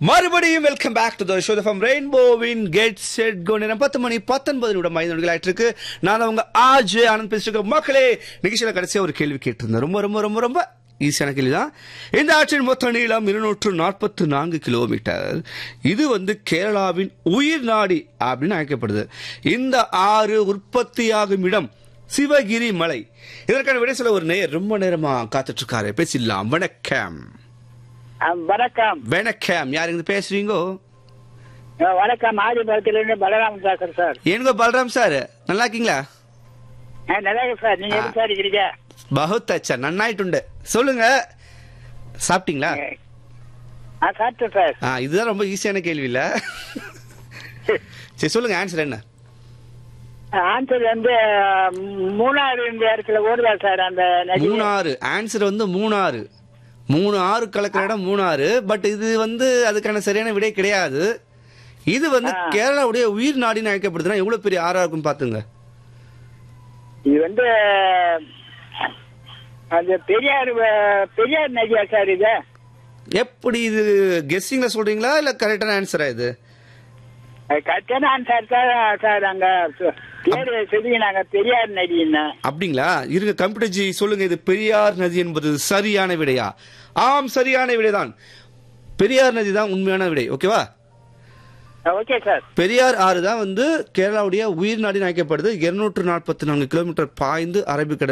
மறுபடியும் welcome back to the show from ரெயின்போவின் get set go நேரம் பத்து மணி பத்தொன்பது நிமிடம் ஐந்து நிமிடங்கள் ஆயிட்டு இருக்கு நான் அவங்க ஆஜ் ஆனந்த் பேசிட்டு இருக்க மக்களே நிகழ்ச்சியில கடைசியா ஒரு கேள்வி கேட்டிருந்தேன் ரொம்ப ரொம்ப ரொம்ப ரொம்ப ஈஸியான கேள்வி தான் இந்த ஆற்றின் மொத்த நீளம் இருநூற்று நாற்பத்து நான்கு கிலோமீட்டர் இது வந்து கேரளாவின் உயிர் நாடி அப்படின்னு அழைக்கப்படுது இந்த ஆறு உற்பத்தியாகும் இடம் சிவகிரி மலை இதற்கான விடை சொல்ல ஒரு நேர் ரொம்ப நேரமா காத்துட்டு இருக்காரு பேசிடலாம் வணக்கம் ஆ, வணக்கம் வணக்கம் யார் இருந்து பேசுறீங்கோ ஆ, வணக்கம் ஆதிபுரத்திலிருந்து பலராமன் பேசுறேன் சார் ஏனுங்க பல்ராம் சார் நல்லா இருக்கீங்களா ஆ, நல்லா இருக்கு சார் நீங்க எப்படி சார் இருக்கிறீங்க பகுத் அச்சா நன்னாயிட்டுண்டு சொல்லுங்க சாப்பிட்டீங்களா ஆ சாப்பிட்டேன் சார் ஆ இதுதான் ரொம்ப ஈஸியான கேள்வி இல்ல சரி சொல்லுங்க ஆன்சர் என்ன ஆன்சர் வந்து ம், மூணாறு இந்த இடத்துல ஓடுதா சார் அந்த நதி மூணாறு ஆன்சர் வந்து மூணாறு மூணு ஆறு கலக்கிற இடம் மூணாறு பட் இது வந்து அதுக்கான சரியான விடை கிடையாது இது வந்து ஆ. கேரளாவுடைய உயிர் நாடின்னு அழைக்கப்படுதுன்னா எவ்வளவு பெரிய ஆறா இருக்கும் பாத்துங்க இது வந்து அந்த பெரியார் வ- பெரியார் நதியா சார் இது எப்படி இது கெஸ்ஸிங்ல சொல்றீங்களா இல்ல கரெக்டான ஆன்சரா இது கரெக்டான ஆன்சர் சார் சார் அங்க சு- பேரு சொல்லி நாங்க பெரியார் நதின்னு அப்படிங்களா இருங்க கம்ப்யூட்டர் ஜி சொல்லுங்க இது பெரியார் நதி என்பது சரியான விடையா ஆம் சரியான விடைதான் பெரியார் நதி தான் உண்மையான விடை ஓகேவா ஓகே சார் பெரியார் ஆறு தான் வந்து கேரளாவுடைய உயிர் நாடி அழைக்கப்படுது இருநூற்று நாற்பத்தி நான்கு கிலோமீட்டர் பாய்ந்து அரபிக்கடல்